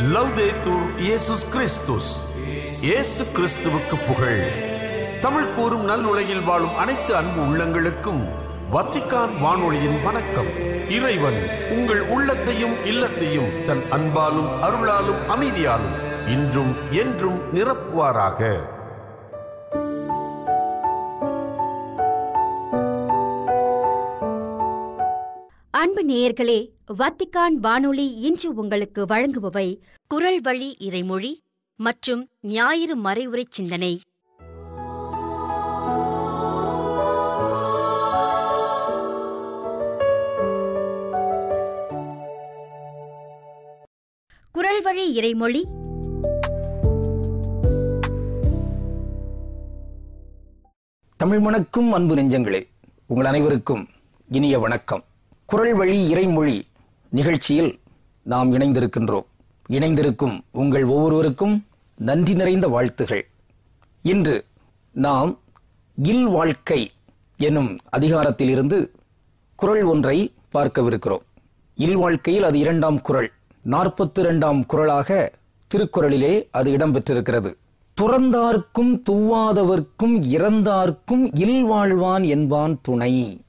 லவ்தேத்தூர் இயேசுஸ் கிறிஸ்துஸ் இயேசு கிறிஸ்துவுக்கு புகழ் தமிழ் கூறும் நல் உலகில் வாழும் அனைத்து அன்பு உள்ளங்களுக்கும் வத்திக்கான் வானொலியின் வணக்கம் இறைவன் உங்கள் உள்ளத்தையும் இல்லத்தையும் தன் அன்பாலும் அருளாலும் அமைதியாலும் இன்றும் என்றும் நிரப்புவாராக அன்பு நேயர்களே வத்திக்கான் வானொலி இன்று உங்களுக்கு வழங்குபவை குரல் வழி இறைமொழி மற்றும் ஞாயிறு மறைவுரை சிந்தனை குரல் வழி இறைமொழி தமிழ் மணக்கும் அன்பு நெஞ்சங்களே உங்கள் அனைவருக்கும் இனிய வணக்கம் குரல் வழி இறைமொழி நிகழ்ச்சியில் நாம் இணைந்திருக்கின்றோம் இணைந்திருக்கும் உங்கள் ஒவ்வொருவருக்கும் நன்றி நிறைந்த வாழ்த்துகள் இன்று நாம் இல் வாழ்க்கை எனும் அதிகாரத்தில் இருந்து குரல் ஒன்றை பார்க்கவிருக்கிறோம் இல் வாழ்க்கையில் அது இரண்டாம் குரல் நாற்பத்தி இரண்டாம் குரலாக திருக்குறளிலே அது இடம்பெற்றிருக்கிறது துறந்தார்க்கும் துவாதவர்க்கும் இறந்தார்க்கும் இல்வாழ்வான் என்பான் துணை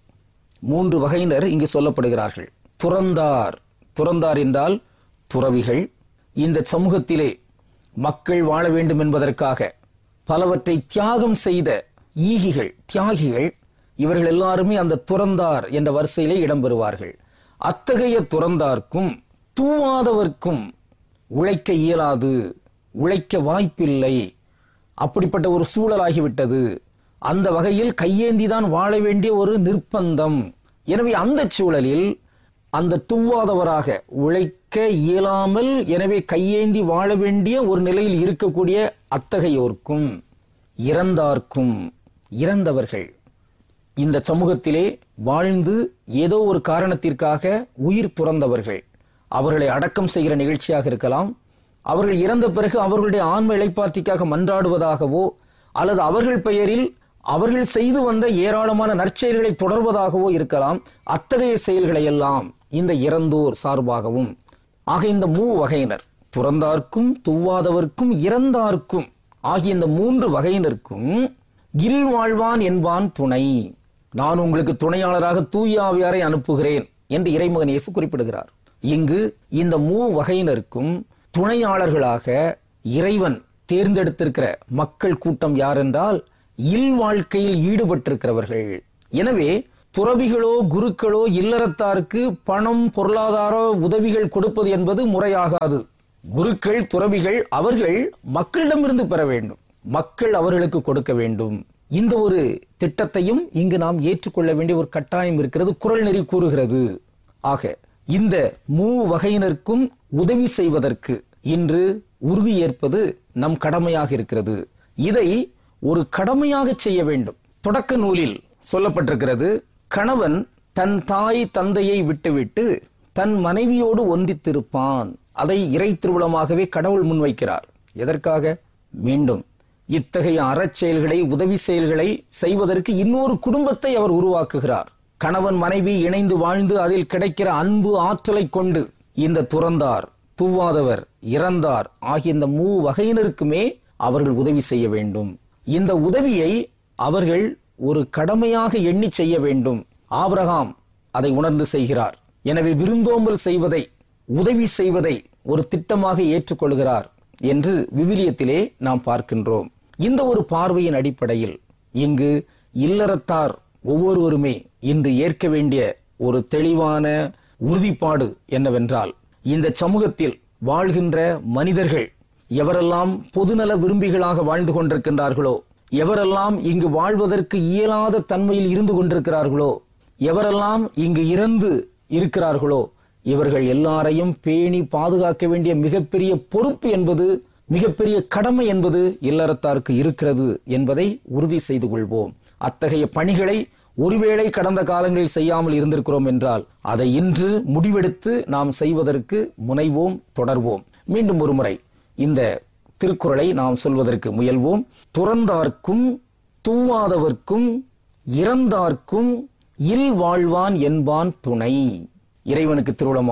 மூன்று வகையினர் இங்கு சொல்லப்படுகிறார்கள் துறந்தார் துறந்தார் என்றால் துறவிகள் இந்த சமூகத்திலே மக்கள் வாழ வேண்டும் என்பதற்காக பலவற்றை தியாகம் செய்த ஈகிகள் தியாகிகள் இவர்கள் எல்லாருமே அந்த துறந்தார் என்ற வரிசையிலே இடம்பெறுவார்கள் அத்தகைய துறந்தார்க்கும் தூவாதவர்க்கும் உழைக்க இயலாது உழைக்க வாய்ப்பில்லை அப்படிப்பட்ட ஒரு சூழலாகிவிட்டது அந்த வகையில் கையேந்திதான் வாழ வேண்டிய ஒரு நிர்பந்தம் எனவே அந்த சூழலில் அந்த துவாதவராக உழைக்க இயலாமல் எனவே கையேந்தி வாழ வேண்டிய ஒரு நிலையில் இருக்கக்கூடிய அத்தகையோர்க்கும் இறந்தார்க்கும் இறந்தவர்கள் இந்த சமூகத்திலே வாழ்ந்து ஏதோ ஒரு காரணத்திற்காக உயிர் துறந்தவர்கள் அவர்களை அடக்கம் செய்கிற நிகழ்ச்சியாக இருக்கலாம் அவர்கள் இறந்த பிறகு அவர்களுடைய ஆன்ம இழைப்பாற்றிக்காக மன்றாடுவதாகவோ அல்லது அவர்கள் பெயரில் அவர்கள் செய்து வந்த ஏராளமான நற்செயல்களை தொடர்வதாகவோ இருக்கலாம் அத்தகைய செயல்களை எல்லாம் இந்த இறந்தோர் சார்பாகவும் ஆக இந்த மூ வகையினர் துறந்தார்க்கும் துவாதவர்க்கும் இறந்தார்க்கும் ஆகிய இந்த மூன்று வகையினருக்கும் இல் வாழ்வான் என்பான் துணை நான் உங்களுக்கு துணையாளராக தூயாவியாரை அனுப்புகிறேன் என்று இறைமகன் இயேசு குறிப்பிடுகிறார் இங்கு இந்த மூ வகையினருக்கும் துணையாளர்களாக இறைவன் தேர்ந்தெடுத்திருக்கிற மக்கள் கூட்டம் யார் என்றால் இல் வாழ்க்கையில் ஈடுபட்டிருக்கிறவர்கள் எனவே துறவிகளோ குருக்களோ இல்லறத்தாருக்கு பணம் பொருளாதார உதவிகள் கொடுப்பது என்பது முறையாகாது குருக்கள் துறவிகள் அவர்கள் மக்களிடமிருந்து பெற வேண்டும் மக்கள் அவர்களுக்கு கொடுக்க வேண்டும் இந்த ஒரு திட்டத்தையும் இங்கு நாம் ஏற்றுக்கொள்ள வேண்டிய ஒரு கட்டாயம் இருக்கிறது குரல் நெறி கூறுகிறது ஆக இந்த மூ வகையினருக்கும் உதவி செய்வதற்கு இன்று உறுதி ஏற்பது நம் கடமையாக இருக்கிறது இதை ஒரு கடமையாக செய்ய வேண்டும் தொடக்க நூலில் சொல்லப்பட்டிருக்கிறது கணவன் தன் தாய் தந்தையை விட்டுவிட்டு தன் மனைவியோடு ஒன்றித்திருப்பான் அதை இறை திருவிழமாகவே கடவுள் முன்வைக்கிறார் எதற்காக மீண்டும் இத்தகைய அறச்செயல்களை உதவி செயல்களை செய்வதற்கு இன்னொரு குடும்பத்தை அவர் உருவாக்குகிறார் கணவன் மனைவி இணைந்து வாழ்ந்து அதில் கிடைக்கிற அன்பு ஆற்றலை கொண்டு இந்த துறந்தார் தூவாதவர் இறந்தார் ஆகிய இந்த மூ வகையினருக்குமே அவர்கள் உதவி செய்ய வேண்டும் இந்த உதவியை அவர்கள் ஒரு கடமையாக எண்ணி செய்ய வேண்டும் ஆபிரகாம் அதை உணர்ந்து செய்கிறார் எனவே விருந்தோம்பல் செய்வதை உதவி செய்வதை ஒரு திட்டமாக ஏற்றுக்கொள்கிறார் என்று விவிலியத்திலே நாம் பார்க்கின்றோம் இந்த ஒரு பார்வையின் அடிப்படையில் இங்கு இல்லறத்தார் ஒவ்வொருவருமே இன்று ஏற்க வேண்டிய ஒரு தெளிவான உறுதிப்பாடு என்னவென்றால் இந்த சமூகத்தில் வாழ்கின்ற மனிதர்கள் எவரெல்லாம் பொதுநல விரும்பிகளாக வாழ்ந்து கொண்டிருக்கின்றார்களோ எவரெல்லாம் இங்கு வாழ்வதற்கு இயலாத தன்மையில் இருந்து கொண்டிருக்கிறார்களோ எவரெல்லாம் இங்கு இறந்து இருக்கிறார்களோ இவர்கள் எல்லாரையும் பேணி பாதுகாக்க வேண்டிய மிகப்பெரிய பொறுப்பு என்பது மிகப்பெரிய கடமை என்பது இல்லறத்தாருக்கு இருக்கிறது என்பதை உறுதி செய்து கொள்வோம் அத்தகைய பணிகளை ஒருவேளை கடந்த காலங்களில் செய்யாமல் இருந்திருக்கிறோம் என்றால் அதை இன்று முடிவெடுத்து நாம் செய்வதற்கு முனைவோம் தொடர்வோம் மீண்டும் ஒரு முறை இந்த திருக்குறளை நாம் சொல்வதற்கு முயல்வோம் துறந்தார்க்கும் தூவாதவர்க்கும் இறந்தார்க்கும் இல் வாழ்வான் என்பான் துணை இறைவனுக்கு திருவிழமானால்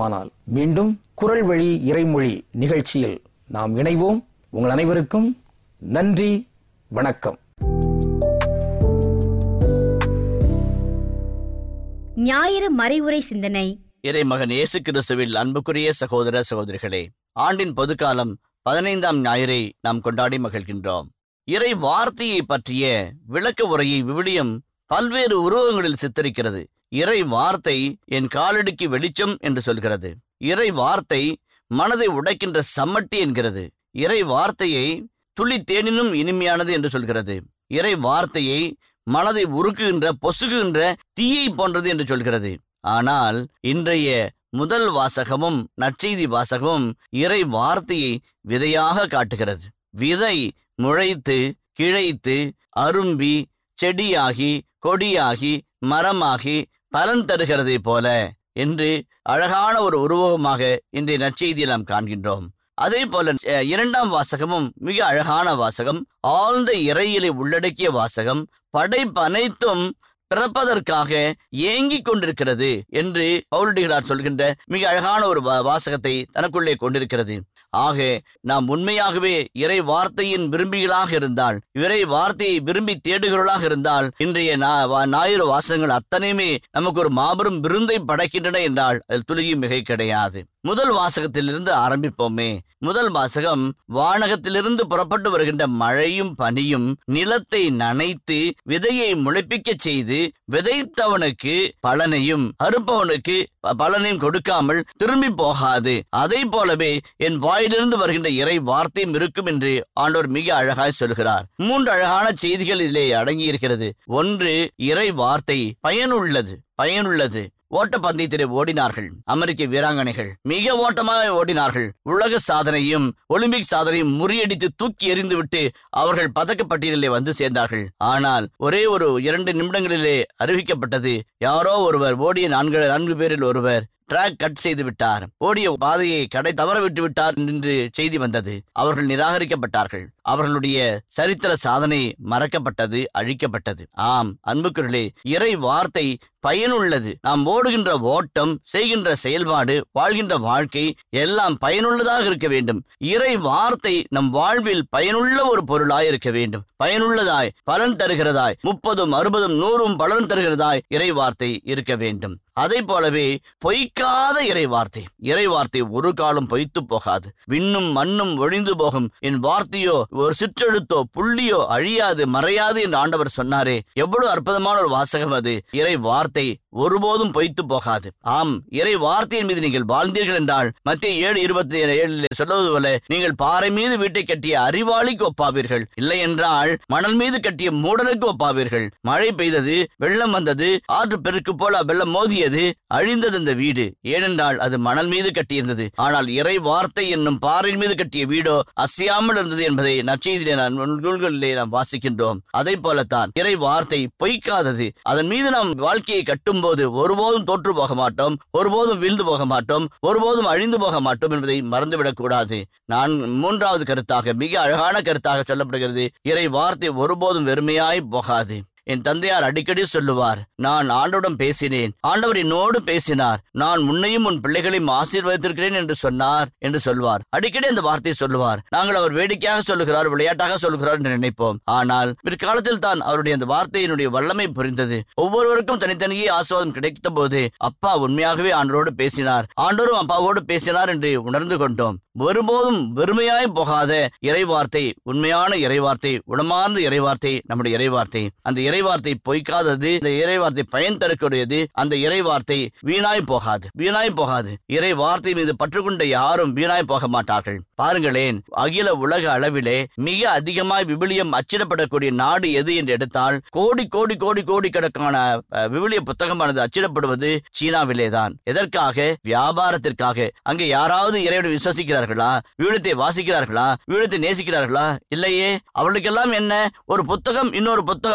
மீண்டும் குரல் வழி இறைமொழி நிகழ்ச்சியில் நாம் இணைவோம் உங்கள் அனைவருக்கும் நன்றி வணக்கம் ஞாயிறு மறைவுரை சிந்தனை இறை மகன் இயேசு கிறிஸ்துவில் அன்புக்குரிய சகோதர சகோதரிகளே ஆண்டின் பொதுக்காலம் பதினைந்தாம் ஞாயிறை நாம் கொண்டாடி மகிழ்கின்றோம் இறை வார்த்தையை பற்றிய விளக்க உரையை விவிலியம் பல்வேறு உருவங்களில் சித்தரிக்கிறது இறை வார்த்தை என் காலடிக்கு வெளிச்சம் என்று சொல்கிறது இறை வார்த்தை மனதை உடைக்கின்ற சம்மட்டி என்கிறது இறை வார்த்தையை துளி தேனினும் இனிமையானது என்று சொல்கிறது இறை வார்த்தையை மனதை உருக்குகின்ற பொசுகுகின்ற தீயை போன்றது என்று சொல்கிறது ஆனால் இன்றைய முதல் வாசகமும் நற்செய்தி வாசகமும் இறை வார்த்தையை விதையாக காட்டுகிறது விதை முளைத்து கிழைத்து அரும்பி செடியாகி கொடியாகி மரமாகி பலன் தருகிறதை போல என்று அழகான ஒரு உருவகமாக இன்றைய நற்செய்தியில் நாம் காண்கின்றோம் அதே போல அஹ், இரண்டாம் வாசகமும் மிக அழகான வாசகம் ஆழ்ந்த இறையிலை உள்ளடக்கிய வாசகம் படைப்பு அனைத்தும் பிறப்பதற்காக ஏங்கிக் கொண்டிருக்கிறது என்று பவுலடிகளார் சொல்கின்ற மிக அழகான ஒரு வா- வாசகத்தை தனக்குள்ளே கொண்டிருக்கிறது ஆக நாம் உண்மையாகவே இறை வார்த்தையின் விரும்பிகளாக இருந்தால் இறை வார்த்தையை விரும்பி தேடுகிறவர்களாக இருந்தால் இன்றைய நா- வா- ஞாயிறு வாசகங்கள் அத்தனையுமே நமக்கு ஒரு மாபெரும் விருந்தை படைக்கின்றன என்றால் அதில் துளியும் மிகை கிடையாது முதல் வாசகத்திலிருந்து ஆரம்பிப்போமே முதல் வாசகம் வானகத்திலிருந்து புறப்பட்டு வருகின்ற மழையும் பனியும் நிலத்தை நனைத்து விதையை முளைப்பிக்கச் செய்து விதைத்தவனுக்கு பலனையும் அறுப்பவனுக்கு ப- பலனையும் கொடுக்காமல் திரும்பி போகாது அதை போலவே என் வாயிலிருந்து வருகின்ற இறை வார்த்தையும் இருக்கும் என்று ஆண்டவர் மிக அழகாய் சொல்கிறார் மூன்று அழகான செய்திகள் இதிலே அடங்கியிருக்கிறது ஒன்று இறை வார்த்தை பயனுள்ளது பயனுள்ளது ஓட்டப்பந்தயத்திலே ஓடினார்கள் அமெரிக்க வீராங்கனைகள் மிக ஓட்டமாக ஓடினார்கள் உலக சாதனையும் ஒலிம்பிக் சாதனையும் முறியடித்து தூக்கி எறிந்துவிட்டு அவர்கள் பதக்க பட்டியலிலே வந்து சேர்ந்தார்கள் ஆனால் ஒரே ஒரு இரண்டு நிமிடங்களிலே அறிவிக்கப்பட்டது யாரோ ஒருவர் ஓடிய நான்கு நான்கு பேரில் ஒருவர் டிராக் கட் செய்து விட்டார் ஓடிய பாதையை கடை தவற விட்டு விட்டார் என்று செய்தி வந்தது அவர்கள் நிராகரிக்கப்பட்டார்கள் அவர்களுடைய சரித்திர சாதனை மறக்கப்பட்டது அழிக்கப்பட்டது ஆம் அன்புக்குள்ளே இறை வார்த்தை பயனுள்ளது நாம் ஓடுகின்ற ஓட்டம் செய்கின்ற செயல்பாடு வாழ்கின்ற வாழ்க்கை எல்லாம் பயனுள்ளதாக இருக்க வேண்டும் இறை வார்த்தை நம் வாழ்வில் பயனுள்ள ஒரு பொருளாய் இருக்க வேண்டும் பயனுள்ளதாய் பலன் தருகிறதாய் முப்பதும் அறுபதும் நூறும் பலன் தருகிறதாய் இறை வார்த்தை இருக்க வேண்டும் அதை போலவே பொய்க்காத இறை வார்த்தை இறை வார்த்தை ஒரு காலம் பொய்த்து போகாது விண்ணும் மண்ணும் ஒழிந்து போகும் என் வார்த்தையோ ஒரு சிற்றெழுத்தோ புள்ளியோ அழியாது மறையாது என்று ஆண்டவர் சொன்னாரே எவ்வளவு அற்புதமான ஒரு வாசகம் அது இறை வார்த்தை ஒருபோதும் பொய்த்து போகாது ஆம் இறை வார்த்தையின் மீது நீங்கள் வாழ்ந்தீர்கள் என்றால் மத்திய ஏழு இருபத்தி ஏழில் சொல்வது போல நீங்கள் பாறை மீது வீட்டை கட்டிய அறிவாளிக்கு ஒப்பாவீர்கள் இல்லை என்றால் மணல் மீது கட்டிய மூடனுக்கு ஒப்பாவீர்கள் மழை பெய்தது வெள்ளம் வந்தது ஆற்று பெருக்கு போல வெள்ளம் மோதியது அழிந்தது அந்த வீடு ஏனென்றால் அது மணல் மீது கட்டியிருந்தது ஆனால் இறை வார்த்தை என்னும் பாறையின் மீது கட்டிய வீடோ அசையாமல் இருந்தது என்பதை நற்செய்தியிலே நான் நூல்களிலே நாம் வாசிக்கின்றோம் அதை போலத்தான் இறை வார்த்தை பொய்க்காதது அதன் மீது நாம் வாழ்க்கையை கட்டும்போது ஒருபோதும் தோற்று போக மாட்டோம் ஒருபோதும் வீழ்ந்து போக மாட்டோம் ஒருபோதும் அழிந்து போக மாட்டோம் என்பதை மறந்துவிடக் கூடாது நான் மூன்றாவது கருத்தாக மிக அழகான கருத்தாக சொல்லப்படுகிறது இறை வார்த்தை ஒருபோதும் வெறுமையாய் போகாது என் தந்தையார் அடிக்கடி சொல்லுவார் நான் ஆண்டவரிடம் பேசினேன் ஆண்டவர் என்னோடு பேசினார் நான் உன்னையும் உன் பிள்ளைகளையும் ஆசீர்வதித்திருக்கிறேன் என்று சொன்னார் என்று சொல்வார் அடிக்கடி அந்த வார்த்தையை சொல்லுவார் நாங்கள் அவர் வேடிக்கையாக சொல்லுகிறார் விளையாட்டாக சொல்லுகிறார் என்று நினைப்போம் ஆனால் பிற்காலத்தில் தான் அவருடைய அந்த வார்த்தையினுடைய வல்லமை புரிந்தது ஒவ்வொருவருக்கும் தனித்தனியே ஆசீர்வாதம் கிடைத்த போது அப்பா உண்மையாகவே ஆண்டவரோடு பேசினார் ஆண்டவரும் அப்பாவோடு பேசினார் என்று உணர்ந்து கொண்டோம் ஒருபோதும் வெறுமையாய் போகாத இறைவார்த்தை உண்மையான இறைவார்த்தை உணமார்ந்த இறைவார்த்தை நம்முடைய இறைவார்த்தை அந்த இறைவார்த்தை பொய்க்காதது அந்த இறைவார்த்தை பயன் தரக்கூடியது அந்த இறைவார்த்தை வீணாய் போகாது வீணாய் போகாது இறை வார்த்தை மீது பற்றுக்கொண்ட யாரும் வீணாய் போக மாட்டார்கள் பாருங்களேன் அகில உலக அளவிலே மிக அதிகமாய் விவிலியம் அச்சிடப்படக்கூடிய நாடு எது என்று எடுத்தால் கோடி கோடி கோடி கோடி கணக்கான அஹ், விவிலிய புத்தகமானது அச்சிடப்படுவது சீனாவிலே தான் எதற்காக வியாபாரத்திற்காக அங்கே யாராவது இறைவனை விசுவசிக்கிறார்களா விவிலியத்தை வாசிக்கிறார்களா விவிலியத்தை நேசிக்கிறார்களா இல்லையே அவர்களுக்கெல்லாம் என்ன ஒரு புத்தகம் இன்னொரு புத்தகம் ஒரு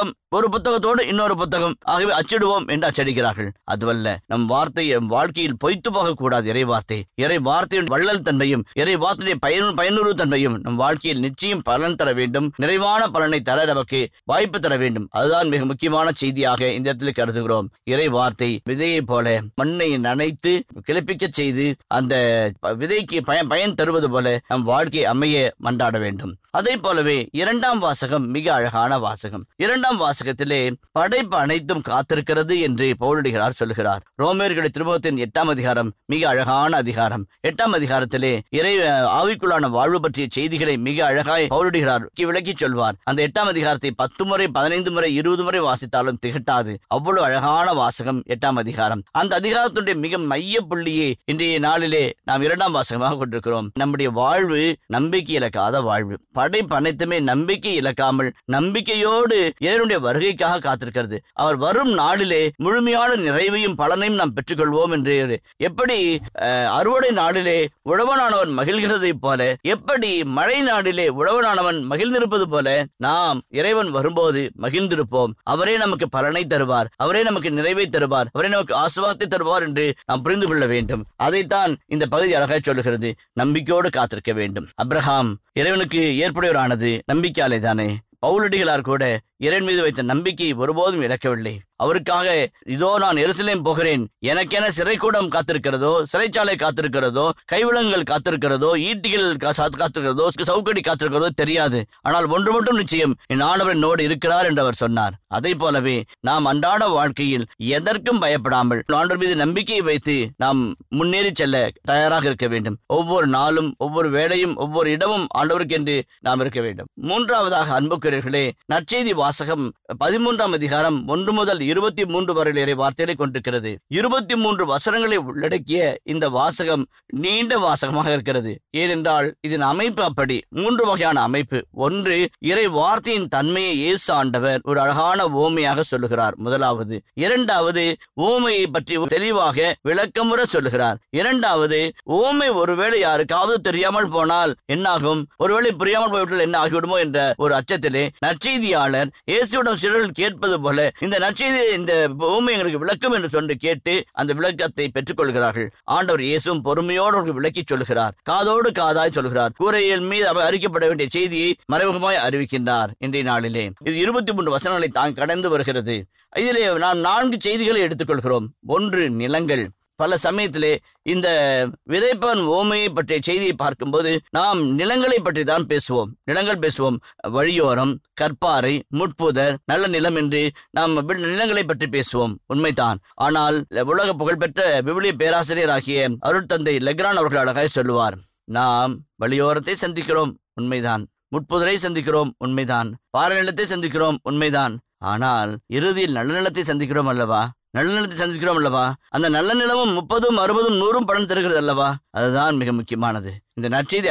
ஒரு புத்தகத்தோடு இன்னொரு புத்தகம் ஆகவே அச்சிடுவோம் என்று அச்சடிக்கிறார்கள் அதுவல்ல நம் வார்த்தை நம் வாழ்க்கையில் பொய்த்து போகக்கூடாது இறை வார்த்தை இறை வார்த்தையின் வள்ளல் தன்மையும் இறை வார்த்தையுடைய பயன் பயனுறு தன்மையும் நம் வாழ்க்கையில் நிச்சயம் பலன் தர வேண்டும் நிறைவான பலனை தர நமக்கு வாய்ப்பு தர வேண்டும் அதுதான் மிக முக்கியமான செய்தியாக இந்த இடத்துல கருதுகிறோம் இறை வார்த்தை விதையை போல மண்ணை நனைத்து கிளப்பிக்க செய்து அந்த ப- விதைக்கு பயன் பயன் தருவது போல நம் வாழ்க்கை அமைய மன்றாட வேண்டும் அதே போலவே இரண்டாம் வாசகம் மிக அழகான வாசகம் இரண்டாம் வாசகத்திலே படைப்பு அனைத்தும் காத்திருக்கிறது என்று பவுலடிகளார் சொல்லுகிறார் ரோமியர்களுடைய திருமுகத்தின் எட்டாம் அதிகாரம் மிக அழகான அதிகாரம் எட்டாம் அதிகாரத்திலே இறை ஆவிக்குள்ளான வாழ்வு பற்றிய செய்திகளை மிக அழகாய் பவுலடிகளார் விளக்கி சொல்வார் அந்த எட்டாம் அதிகாரத்தை பத்து முறை பதினைந்து முறை இருபது முறை வாசித்தாலும் திகட்டாது அவ்வளவு அழகான வாசகம் எட்டாம் அதிகாரம் அந்த அதிகாரத்துடைய மிக மைய புள்ளியே இன்றைய நாளிலே நாம் இரண்டாம் வாசகமாக கொண்டிருக்கிறோம் நம்முடைய வாழ்வு நம்பிக்கை இழக்காத வாழ்வு படைப்பு அனைத்துமே நம்பிக்கை இழக்காமல் நம்பிக்கையோடு இறைவனுடைய வருகைக்காக காத்திருக்கிறது அவர் வரும் நாளிலே முழுமையான நிறைவையும் பலனையும் நாம் பெற்றுக்கொள்வோம் என்று எப்படி அஹ், அறுவடை நாளிலே உழவனானவன் மகிழ்கிறதைப் போல எப்படி மழை நாளிலே உழவனானவன் மகிழ்ந்திருப்பது போல நாம் இறைவன் வரும்போது மகிழ்ந்திருப்போம் அவரே நமக்கு பலனை தருவார் அவரே நமக்கு நிறைவை தருவார் அவரே நமக்கு ஆசுவாதத்தை தருவார் என்று நாம் புரிந்து கொள்ள வேண்டும் அதைத்தான் இந்த பகுதி அழகாய் சொல்லுகிறது நம்பிக்கையோடு காத்திருக்க வேண்டும் அப்ரஹாம் இறைவனுக்கு ஏற்புடையவரானது நம்பிக்கையாலே தானே பவுலடிகளார் கூட இறைவன் மீது வைத்த நம்பிக்கையை ஒருபோதும் இழக்கவில்லை அவருக்காக இதோ நான் எருசலேம் போகிறேன் எனக்கென சிறைக்கூடம் காத்திருக்கிறதோ சிறைச்சாலை காத்திருக்கிறதோ கைவிலங்குகள் காத்திருக்கிறதோ ஈட்டிகள் கா- சாத்து- காத்திருக்கிறதோ சவுக்கடி காத்திருக்கிறதோ தெரியாது ஆனால் ஒன்று மட்டும் நிச்சயம் என் ஆண்டவர் என்னோடு இருக்கிறார் என்று அவர் சொன்னார் அதை போலவே நாம் அன்றாட வாழ்க்கையில் எதற்கும் பயப்படாமல் ஆண்டவர் மீது நம்பிக்கையை வைத்து நாம் முன்னேறி செல்ல தயாராக இருக்க வேண்டும் ஒவ்வொரு நாளும் ஒவ்வொரு வேளையும் ஒவ்வொரு இடமும் ஆண்டவருக்கு என்று நாம் இருக்க வேண்டும் மூன்றாவதாக அன்புக்குரியவர்களே நற்செய்தி வாசகம் பதிமூன்றாம் அதிகாரம் ஒன்று முதல் இருபத்தி மூன்று வரை வார்த்தைகளை கொண்டிருக்கிறது இருபத்தி மூன்று வசனங்களை உள்ளடக்கிய இந்த வாசகம் நீண்ட வாசகமாக இருக்கிறது ஏனென்றால் இதன் அமைப்பு அப்படி மூன்று வகையான அமைப்பு ஒன்று இறை வார்த்தையின் தன்மையை இயேசு ஆண்டவர் ஒரு அழகான ஓமையாக சொல்லுகிறார் முதலாவது இரண்டாவது ஓமையை பற்றி தெளிவாக விளக்கமுற சொல்லுகிறார் இரண்டாவது ஓமை ஒருவேளை யாருக்காவது தெரியாமல் போனால் என்னாகும் ஒருவேளை புரியாமல் போய்விட்டால் என்ன ஆகிவிடுமோ என்ற ஒரு அச்சத்திலே நற்செய்தியாளர் இயேசுவிடம் சிலர்கள் கேட்பது போல இந்த நற்செய்தி இந்த ஓமை எங்களுக்கு விளக்கும் என்று சொல்லி கேட்டு அந்த விளக்கத்தை பெற்றுக்கொள்கிறார்கள் ஆண்டவர் இயேசுவும் பொறுமையோடு அவர்களுக்கு விளக்கிச் சொல்கிறார் காதோடு காதாய் சொல்கிறார் கூரையில் மீது அவர் அறிக்கப்பட வேண்டிய செய்தியை மறைமுகமாய் அறிவிக்கின்றார் இன்றைய நாளிலே இது இருபத்தி மூன்று வசனங்களை தான் கடந்து வருகிறது இதிலே நாம் நான்கு செய்திகளை எடுத்துக்கொள்கிறோம் ஒன்று நிலங்கள் பல சமயத்திலே இந்த விதைப்பன் ஓமையை பற்றிய செய்தியை பார்க்கும்போது நாம் நிலங்களை பற்றி தான் பேசுவோம் நிலங்கள் பேசுவோம் வழியோரம் கற்பாறை முட்புதர் நல்ல நிலம் என்று நாம் வி- நிலங்களை பற்றி பேசுவோம் உண்மைதான் ஆனால் உலக புகழ்பெற்ற விவிலிய பேராசிரியராகிய அருட்தந்தை லெக்ரான் அவர்கள் அழகாய் சொல்லுவார் நாம் வழியோரத்தை சந்திக்கிறோம் உண்மைதான் முட்புதரை சந்திக்கிறோம் உண்மைதான் பாறை நிலத்தை சந்திக்கிறோம் உண்மைதான் ஆனால் இறுதியில் நல்ல நிலத்தை சந்திக்கிறோம் அல்லவா நல்ல நிலத்தை சந்திக்கிறோம் அல்லவா அந்த நல்ல நிலமும் முப்பதும் அறுபதும் நூறும் பலன் தருகிறது அல்லவா அதுதான் மிக முக்கியமானது இந்த நற்செய்தி